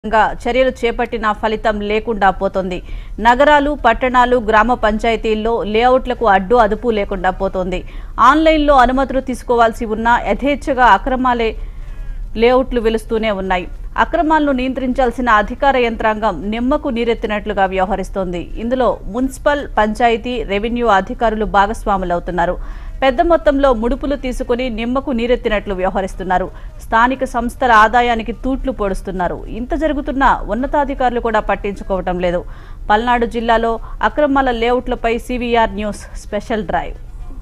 గా చర్యలు చేపట్టిన ఫలితం లేకుండా పోతోంది నగరాలు పట్టణాలు గ్రామ పంచాయతీల్లో లేఅవుట్లకు అడ్డు అదుపు లేకుండా పోతోంది ఆన్లైన్లో అనుమతులు తీసుకోవాల్సి ఉన్నా యథేచ్ఛగా అక్రమాలే లేఅవుట్లు వెలుస్తూనే ఉన్నాయి అక్రమాలను నియంత్రించాల్సిన అధికార యంత్రాంగం నిమ్మకు నీరెత్తినట్లుగా వ్యవహరిస్తోంది ఇందులో మున్సిపల్ పంచాయతీ రెవెన్యూ అధికారులు భాగస్వాములవుతున్నారు పెద్ద మొత్తంలో ముడుపులు తీసుకుని నిమ్మకు నీరెత్తినట్లు వ్యవహరిస్తున్నారు స్థానిక సంస్థల ఆదాయానికి తూట్లు పొడుస్తున్నారు ఇంత జరుగుతున్నా ఉన్నతాధికారులు కూడా పట్టించుకోవటం లేదు పల్నాడు జిల్లాలో అక్రమాల లేఅవుట్లపై సివిఆర్ న్యూస్ స్పెషల్ డ్రైవ్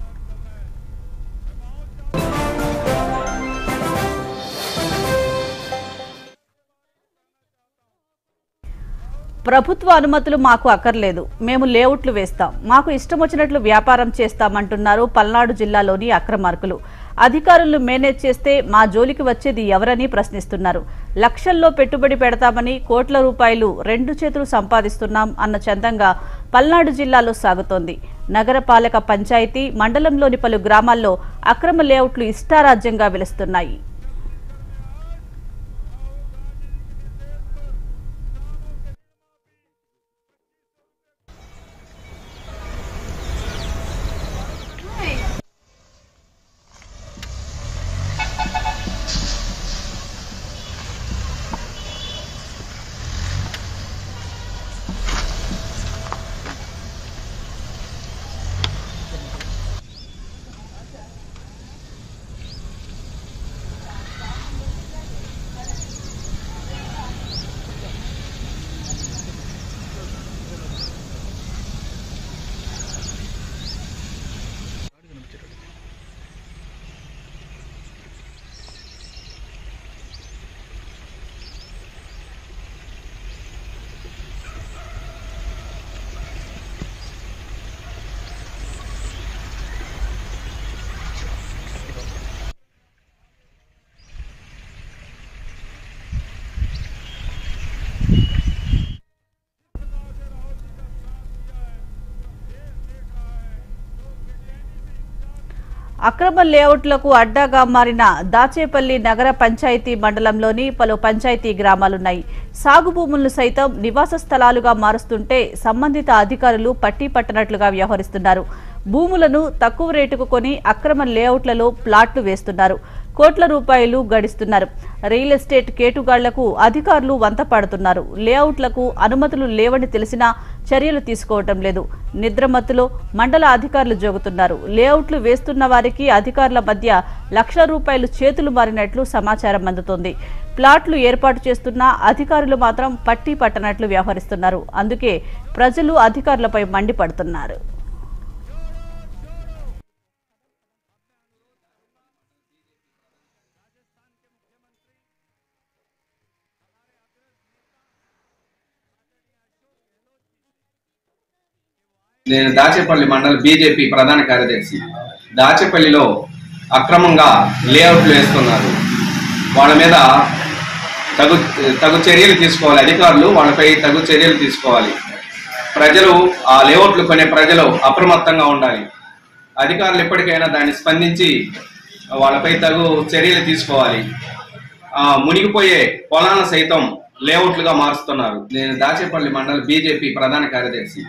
ప్రభుత్వ అనుమతులు మాకు అక్కర్లేదు మేము లేఅవుట్లు వేస్తాం మాకు ఇష్టం వచ్చినట్లు వ్యాపారం చేస్తామంటున్నారు పల్నాడు జిల్లాలోని అక్రమార్కులు అధికారులు మేనేజ్ చేస్తే మా జోలికి వచ్చేది ఎవరని ప్రశ్నిస్తున్నారు లక్షల్లో పెట్టుబడి పెడతామని కోట్ల రూపాయలు రెండు చేతులు సంపాదిస్తున్నాం అన్న చందంగా పల్నాడు జిల్లాలో సాగుతోంది నగరపాలక పంచాయతీ మండలంలోని పలు గ్రామాల్లో అక్రమ లేఅవుట్లు ఇష్టారాజ్యంగా వెలుస్తున్నాయి అక్రమ లేఅవుట్లకు అడ్డాగా మారిన దాచేపల్లి నగర పంచాయతీ మండలంలోని పలు పంచాయతీ గ్రామాలున్నాయి సాగు భూములను సైతం నివాస స్థలాలుగా మారుస్తుంటే సంబంధిత అధికారులు పట్టి పట్టనట్లుగా వ్యవహరిస్తున్నారు భూములను తక్కువ రేటుకు కొని అక్రమ లేఅవుట్లలో ప్లాట్లు వేస్తున్నారు కోట్ల రూపాయలు గడిస్తున్నారు రియల్ ఎస్టేట్ కేటుగాళ్లకు అధికారులు వంత పడుతున్నారు లేఅవుట్లకు అనుమతులు లేవని తెలిసినా చర్యలు తీసుకోవటం లేదు నిద్రమత్తులో మండల అధికారులు జోగుతున్నారు లేఅవుట్లు వేస్తున్న వారికి అధికారుల మధ్య లక్షల రూపాయలు చేతులు మారినట్లు సమాచారం అందుతోంది ప్లాట్లు ఏర్పాటు చేస్తున్న అధికారులు మాత్రం పట్టి పట్టనట్లు వ్యవహరిస్తున్నారు అందుకే ప్రజలు అధికారులపై మండిపడుతున్నారు నేను దాచేపల్లి మండల బీజేపీ ప్రధాన కార్యదర్శి దాచేపల్లిలో అక్రమంగా లేఅవుట్లు వేస్తున్నారు వాళ్ళ మీద తగు తగు చర్యలు తీసుకోవాలి అధికారులు వాళ్ళపై తగు చర్యలు తీసుకోవాలి ప్రజలు ఆ లేఅవుట్లు కొనే ప్రజలు అప్రమత్తంగా ఉండాలి అధికారులు ఎప్పటికైనా దాన్ని స్పందించి వాళ్ళపై తగు చర్యలు తీసుకోవాలి ఆ, మునిగిపోయే పొలాలను సైతం లేఅవుట్లుగా మారుస్తున్నారు నేను దాచేపల్లి మండల బీజేపీ ప్రధాన కార్యదర్శి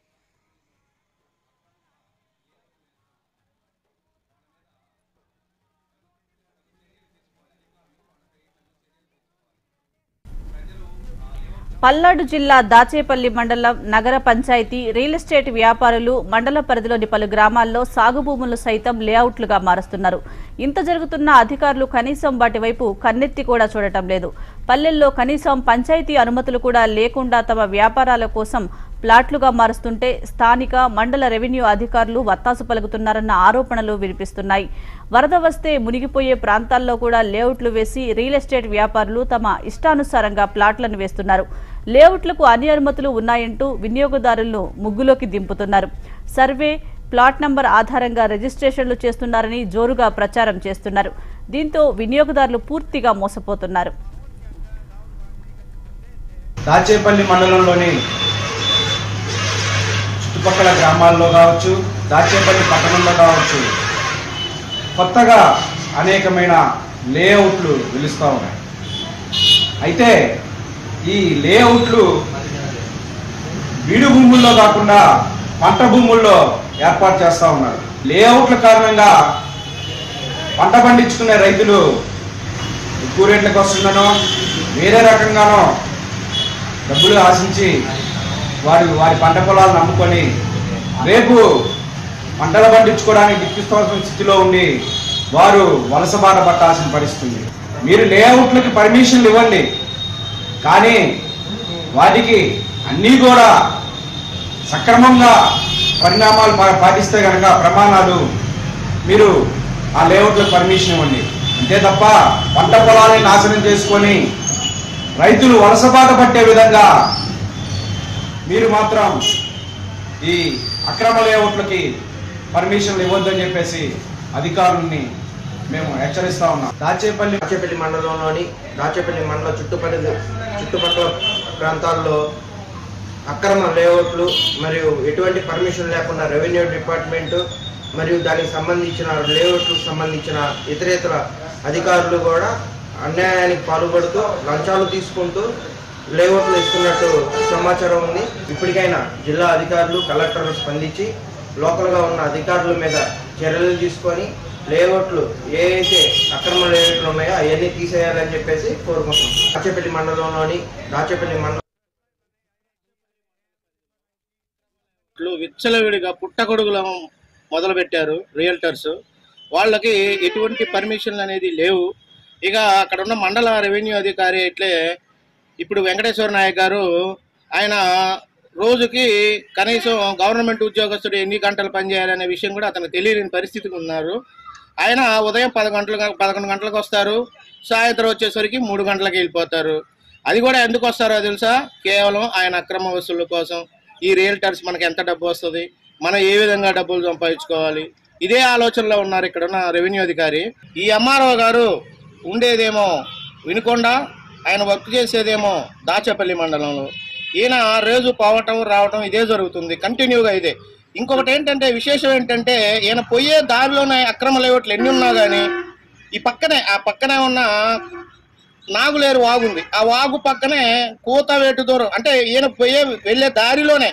పల్నాడు జిల్లా దాచేపల్లి మండలం నగర పంచాయతీ రియల్ ఎస్టేట్ వ్యాపారులు మండల పరిధిలోని పలు గ్రామాల్లో సాగు భూములు సైతం లేఅవుట్లుగా మారుస్తున్నారు ఇంత జరుగుతున్న అధికారులు కనీసం వాటి వైపు కన్నెత్తి కూడా చూడటం లేదు పల్లెల్లో కనీసం పంచాయతీ అనుమతులు కూడా లేకుండా తమ వ్యాపారాల కోసం ప్లాట్లుగా మారుస్తుంటే స్థానిక మండల రెవెన్యూ అధికారులు వత్తాసు పలుకుతున్నారన్న ఆరోపణలు వినిపిస్తున్నాయి వరద వస్తే మునిగిపోయే ప్రాంతాల్లో కూడా లేఅవుట్లు వేసి రియల్ ఎస్టేట్ వ్యాపారులు తమ ఇష్టానుసారంగా ప్లాట్లను వేస్తున్నారు లేఅవుట్లకు అన్ని అనుమతులు ఉన్నాయంటూ వినియోగదారులను ముగ్గులోకి దింపుతున్నారు సర్వే ప్లాట్ నంబర్ ఆధారంగా రిజిస్ట్రేషన్లు చేస్తున్నారని జోరుగా ప్రచారం చేస్తున్నారు దీంతో వినియోగదారులు పూర్తిగా మోసపోతున్నారు దాచేపల్లి మండలంలోని చుట్టుపక్కల గ్రామాల్లో కావచ్చు దాచేపల్లి పట్టణంలో కావచ్చు కొత్తగా అనేకమైన లేఅవుట్లు వెలుస్తూ ఉన్నాయి అయితే ఈ లేఅవుట్లు బీడు భూముల్లో కాకుండా పంట భూముల్లో ఏర్పాటు చేస్తూ ఉన్నారు లేఅవుట్ల కారణంగా పంట పండించుకునే రైతులు ఎక్కువ రేట్లకు వస్తుందనో వేరే రకంగానో డబ్బులు ఆశించి వారి వారి పంట పొలాలను నమ్ముకొని రేపు పంటలు పండించుకోవడానికి దిక్కిస్తవలసిన స్థితిలో ఉండి వారు వలస బాట పట్టాల్సిన పరిస్థితి మీరు లేఅవుట్లకి పర్మిషన్లు ఇవ్వండి కానీ వాటికి అన్నీ కూడా సక్రమంగా పరిణామాలు పా- పాటిస్తే కనుక ప్రమాణాలు మీరు ఆ లేఅవుట్లకు పర్మిషన్ ఇవ్వండి అంతే తప్ప పంట పొలాన్ని నాశనం చేసుకొని రైతులు వలసబాట పట్టే విధంగా మీరు మాత్రం ఈ అక్రమ లేఅవుట్లకి పర్మిషన్లు ఇవ్వద్దని చెప్పేసి అధికారుల్ని మేము హెచ్చరిస్తా ఉన్నాం దాచేపల్లి దాచేపల్లి మండలంలోని దాచేపల్లి మండల చుట్టుపక్కల చుట్టుపక్కల ప్రాంతాల్లో అక్రమ లేఅవుట్లు మరియు ఎటువంటి పర్మిషన్ లేకుండా రెవెన్యూ డిపార్ట్మెంట్ మరియు దానికి సంబంధించిన లేఅవుట్లకు సంబంధించిన ఇతరేతర అధికారులు కూడా అన్యాయానికి పాల్పడుతూ లంచాలు తీసుకుంటూ లేఅవుట్లు ఇస్తున్నట్టు సమాచారం ఉంది ఇప్పటికైనా జిల్లా అధికారులు కలెక్టర్లు స్పందించి లోకల్గా ఉన్న అధికారుల మీద చర్యలు తీసుకొని లేఅవుట్లు ఏ అయితే అక్రమ లేఅవుట్లు ఉన్నాయో అవన్నీ తీసేయాలని చెప్పేసి కోరుకుంటున్నాం దాచేపల్లి మండలంలోని దాచేపల్లి మండలం లు విచ్చలవిడిగా పుట్టగొడుగులు మొదలు పెట్టారు రియల్టర్స్ వాళ్ళకి ఎటువంటి పర్మిషన్లు అనేది లేవు ఇక అక్కడ ఉన్న మండల రెవెన్యూ అధికారి ఇట్లే ఇప్పుడు వెంకటేశ్వర నాయక్ గారు ఆయన రోజుకి కనీసం గవర్నమెంట్ ఉద్యోగస్తుడు ఎన్ని గంటలు పనిచేయాలనే విషయం కూడా అతనికి తెలియని పరిస్థితికి ఉన్నారు ఆయన ఉదయం పది గంటలకు పదకొండు గంటలకు వస్తారు సాయంత్రం వచ్చేసరికి మూడు గంటలకు వెళ్ళిపోతారు అది కూడా ఎందుకు వస్తారో తెలుసా కేవలం ఆయన అక్రమ వసూళ్ళ కోసం ఈ రియల్టర్స్ మనకి ఎంత డబ్బు వస్తుంది మనం ఏ విధంగా డబ్బులు సంపాదించుకోవాలి ఇదే ఆలోచనలో ఉన్నారు ఇక్కడ ఉన్న రెవెన్యూ అధికారి ఈ ఎంఆర్ఓ గారు ఉండేదేమో వినుకొండ ఆయన వర్క్ చేసేదేమో దాచేపల్లి మండలంలో ఈయన రోజు పోవటం రావటం ఇదే జరుగుతుంది కంటిన్యూగా ఇదే ఇంకొకటి ఏంటంటే విశేషం ఏంటంటే ఈయన పోయే దారిలోనే అక్రమ లేవట్లు ఎన్ని ఉన్నా కానీ ఈ పక్కనే ఆ పక్కనే ఉన్న నాగులేరు వాగు ఉంది ఆ వాగు పక్కనే కూతవేటు దూరం అంటే ఈయన పోయే వెళ్ళే దారిలోనే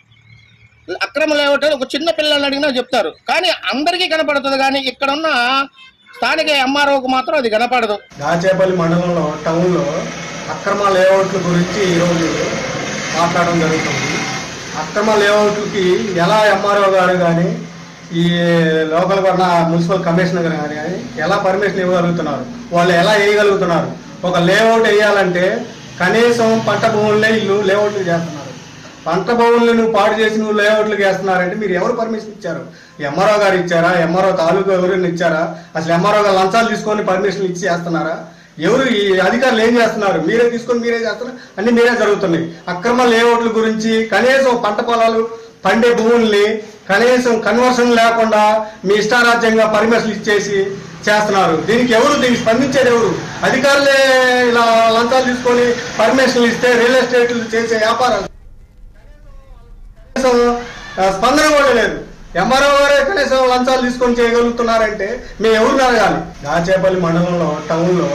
అక్రమ లేవట ఒక చిన్న పిల్లల్ని అడిగినా చెప్తారు కానీ అందరికీ కనపడుతుంది కానీ ఇక్కడ ఉన్న స్థానిక ఎంఆర్ఓకు మాత్రం అది కనపడదు దాచేపల్లి మండలంలో టౌన్లో అక్రమ లేఅవుట్ల గురించి ఈరోజు మాట్లాడడం జరుగుతుంది అక్రమ లేఅవుట్లకి ఎలా ఎంఆర్ఓ గారు కానీ ఈ లోకల్ ఉన్న మున్సిపల్ కమిషనర్ గారు కానీ ఎలా పర్మిషన్ ఇవ్వగలుగుతున్నారు వాళ్ళు ఎలా వేయగలుగుతున్నారు ఒక లేఅవుట్ వేయాలంటే కనీసం పంట భూములనే ఇల్లు లేఅవుట్లు చేస్తున్నారు పంట భూములను నువ్వు పాడు చేసి నువ్వు లేఅవుట్లకు వేస్తున్నారంటే మీరు ఎవరు పర్మిషన్ ఇచ్చారు ఎంఆర్ఓ గారు ఇచ్చారా ఎంఆర్ఓ తాలూకా ఎవరైనా ఇచ్చారా అసలు ఎంఆర్ఓ గారు లంచాలు తీసుకొని పర్మిషన్ ఇచ్చి చేస్తున్నారా ఎవరు ఈ అధికారులు ఏం చేస్తున్నారు మీరే తీసుకొని మీరే చేస్తున్నారు అన్ని మీరే జరుగుతున్నాయి అక్రమ లేఅవుట్ల గురించి కనీసం పంట పొలాలు పండే భూముల్ని కనీసం కన్వర్షన్ లేకుండా మీ ఇష్టారాజ్యంగా పర్మిషన్ ఇచ్చేసి చేస్తున్నారు దీనికి ఎవరు దీనికి స్పందించేది ఎవరు అధికారులే ఇలా లంచాలు తీసుకొని పర్మిషన్లు ఇస్తే రియల్ ఎస్టేట్లు చేసే వ్యాపారాలు కనీసం ఆ, స్పందన కూడా లేదు ఎంఆర్ఓ గారే కనీసం లంచాలు తీసుకొని చేయగలుగుతున్నారంటే మేము ఎవరు అడగాలి దాచేపల్లి మండలంలో టౌన్లో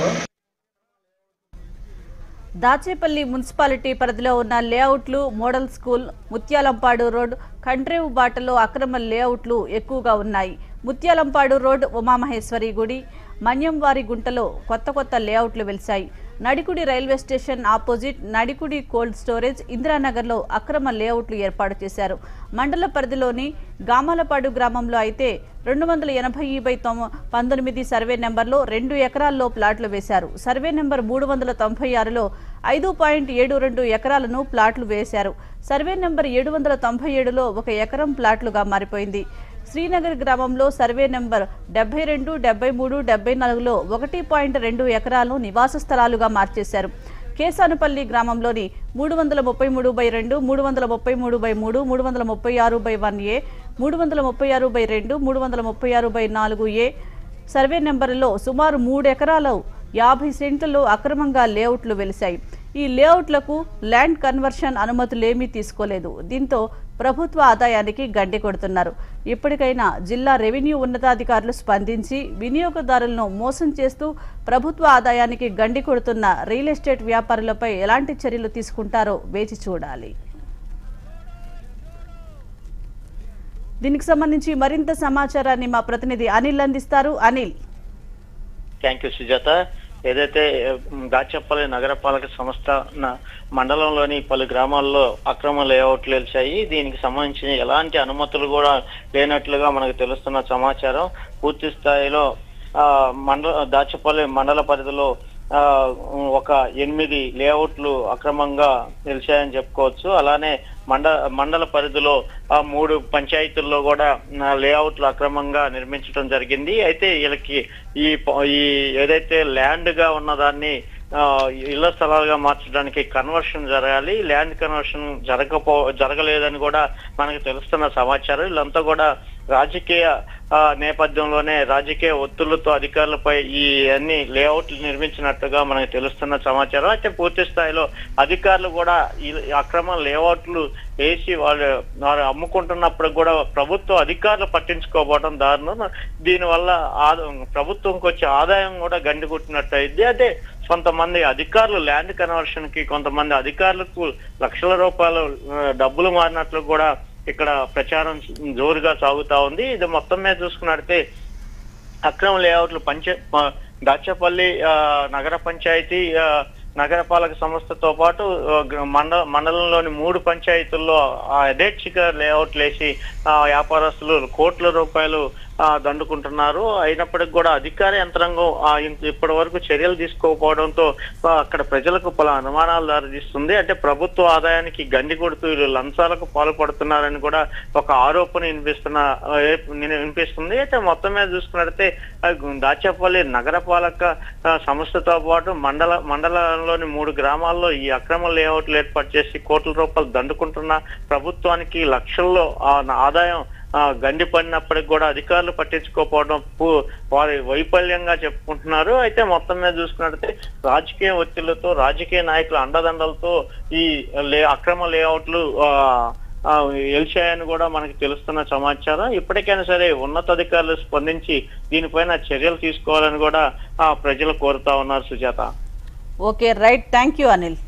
దాచేపల్లి మున్సిపాలిటీ పరిధిలో ఉన్న లేఅవుట్లు మోడల్ స్కూల్ ముత్యాలంపాడు రోడ్ కంట్రేవు బాటలో అక్రమ లేఅవుట్లు ఎక్కువగా ఉన్నాయి ముత్యాలంపాడు రోడ్ ఉమామహేశ్వరి గుడి మన్యంవారి గుంటలో కొత్త కొత్త లేఅవుట్లు వెలిశాయి Nadikudi railway station opposite Nadikudi cold storage ఇందిరానగర్లో అక్రమ లేఅవుట్లు ఏర్పాటు చేశారు మండల పరిధిలోని గామాలపాడు గ్రామంలో అయితే రెండు వందల ఎనభై బై తొమ్మ పంతొమ్మిది సర్వే నెంబర్లో రెండు ఎకరాల్లో ప్లాట్లు వేశారు సర్వే నెంబర్ మూడు వందల తొంభై ఆరులో ఐదు పాయింట్ ఏడు రెండు ఎకరాలను ప్లాట్లు వేశారు సర్వే నెంబర్ ఏడు వందల తొంభై ఏడులో ఒక ఎకరం ప్లాట్లుగా మారిపోయింది శ్రీనగర్ గ్రామంలో సర్వే నెంబర్ డెబ్బై రెండు డెబ్బై మూడు డెబ్బై నాలుగులో ఒకటి పాయింట్ రెండు ఎకరాలను నివాస స్థలాలుగా మార్చేశారు కేసానుపల్లి గ్రామంలోని మూడు వందల ముప్పై మూడు బై రెండు మూడు వందల ముప్పై మూడు బై మూడు మూడు వందల ముప్పై ఆరు బై వన్ ఏ మూడు వందల ముప్పై ఆరు బై రెండు మూడు వందల ముప్పై ఆరు బై నాలుగు ఏ సర్వే నెంబర్లో సుమారు మూడు ఎకరాలు యాభై సెంట్లలో అక్రమంగా లేఅవుట్లు వెలిశాయి ఈ లేఅవుట్లకు ల్యాండ్ కన్వర్షన్ అనుమతులేమీ తీసుకోలేదు దీంతో ప్రభుత్వ ఆదాయానికి గండి కొడుతున్నారు ఇప్పటికైనా జిల్లా రెవెన్యూ ఉన్నతాధికారులు స్పందించి వినియోగదారులను మోసం చేస్తూ ప్రభుత్వ ఆదాయానికి గండి కొడుతున్న రియల్ ఎస్టేట్ వ్యాపారులపై ఎలాంటి చర్యలు తీసుకుంటారో వేచి చూడాలి దీనికి సంబంధించి మరింత సమాచారాన్ని మా ప్రతినిధి అనిల్ అందిస్తారు అనిల్ థ్యాంక్ యూ సుజాత ఏదైతే ఉమ్, దాచేపల్లి నగరపాలక సంస్థ న- మండలంలోని పలు గ్రామాల్లో అక్రమ లేఅవుట్లు వెలిచాయి దీనికి సంబంధించిన ఎలాంటి అనుమతులు కూడా లేనట్లుగా మనకు తెలుస్తున్న సమాచారం పూర్తి స్థాయిలో ఆ, మండల దాచేపల్లి మండల పరిధిలో ఆ, ఒక ఎనిమిది లేఅవుట్లు అక్రమంగా నిలిచాయని చెప్పుకోవచ్చు అలానే మండ మండల పరిధిలో ఆ మూడు పంచాయతీల్లో కూడా ఆ, లేఅవుట్లు అక్రమంగా నిర్మించడం జరిగింది అయితే వీళ్ళకి ఈ ప- ఈ ఏదైతే ల్యాండ్ గా ఉన్నదాన్ని ఆ, ఇళ్ల స్థలాలుగా మార్చడానికి కన్వర్షన్ జరగాలి ల్యాండ్ కన్వర్షన్ జరగపో జరగలేదని కూడా మనకు తెలుస్తున్న సమాచారం వీళ్ళంతా కూడా రాజకీయ ఆ, నేపథ్యంలోనే రాజకీయ ఒత్తిళ్లతో అధికారులపై ఈ అన్ని లేఅవుట్లు నిర్మించినట్టుగా మనకు తెలుస్తున్న సమాచారం అయితే పూర్తి స్థాయిలో అధికారులు కూడా ఈ అక్రమ లేఅవుట్లు వేసి వాళ్ళు వారు అమ్ముకుంటున్నప్పుడు కూడా ప్రభుత్వ అధికారులు పట్టించుకోకపోవడం దారుణం దీనివల్ల ఆద- ప్రభుత్వంకి వచ్చే ఆదాయం కూడా గండి కొట్టినట్టు అయింది అంటే కొంతమంది అధికారులు ల్యాండ్ కన్వర్షన్ కి కొంతమంది అధికారులకు లక్షల రూపాయలు ఆ, డబ్బులు మారినట్లు కూడా ఇక్కడ ప్రచారం జోరుగా సాగుతా ఉంది ఇది మొత్తం మీద చూసుకున్నట్టే అక్రమ లేఅవుట్లు పంచ ప- దాచేపల్లి ఆ, నగర పంచాయతీ ఆ, నగరపాలక సంస్థతో పాటు ఆ, గ్ర- మండల మండలంలోని మూడు పంచాయతీల్లో ఆ యథేచ్ఛిక లేఅవుట్లు వేసి ఆ, వ్యాపారస్తులు కోట్ల రూపాయలు ఆ, దండుకుంటున్నారు అయినప్పటికీ కూడా అధికార యంత్రాంగం ఆ, ఇంత- ఇప్పటి వరకు చర్యలు తీసుకోకపోవడంతో ఆ, అక్కడ ప్రజలకు పలు అనుమానాలు దారితీస్తుంది అంటే ప్రభుత్వ ఆదాయానికి గండి కొడుతూ వీళ్ళు లంచాలకు పాల్పడుతున్నారని కూడా ఒక ఆరోపణ వినిపిస్తున్న ఆ, ఏ- విని- వినిపిస్తుంది అయితే మొత్తం మీద చూసుకున్నట్లయితే ఆ, దాచేపల్లి నగరపాలక ఆ, సంస్థతో పాటు మండల మండలంలోని మూడు గ్రామాల్లో ఈ అక్రమ లేఅవుట్లు ఏర్పాటు చేసి కోట్ల రూపాయలు దండుకుంటున్న ప్రభుత్వానికి లక్షల్లో ఆ, ఆదాయం ఆ, గండి పడినప్పటికి కూడా అధికారులు పట్టించుకోకపోవడం పు- వారి వైఫల్యంగా చెప్పుకుంటున్నారు అయితే మొత్తం మీద చూసుకున్నట్లయితే రాజకీయ ఒత్తిళ్లతో రాజకీయ నాయకుల అండదండలతో ఈ లే అక్రమ లేఅవుట్లు ఆ, ఆ, ఎలిచాయని కూడా మనకి తెలుస్తున్న సమాచారం ఇప్పటికైనా సరే ఉన్నతాధికారులు స్పందించి దీనిపైన చర్యలు తీసుకోవాలని కూడా ఆ ప్రజలు కోరుతా ఉన్నారు Sujatha okay right thank you Anil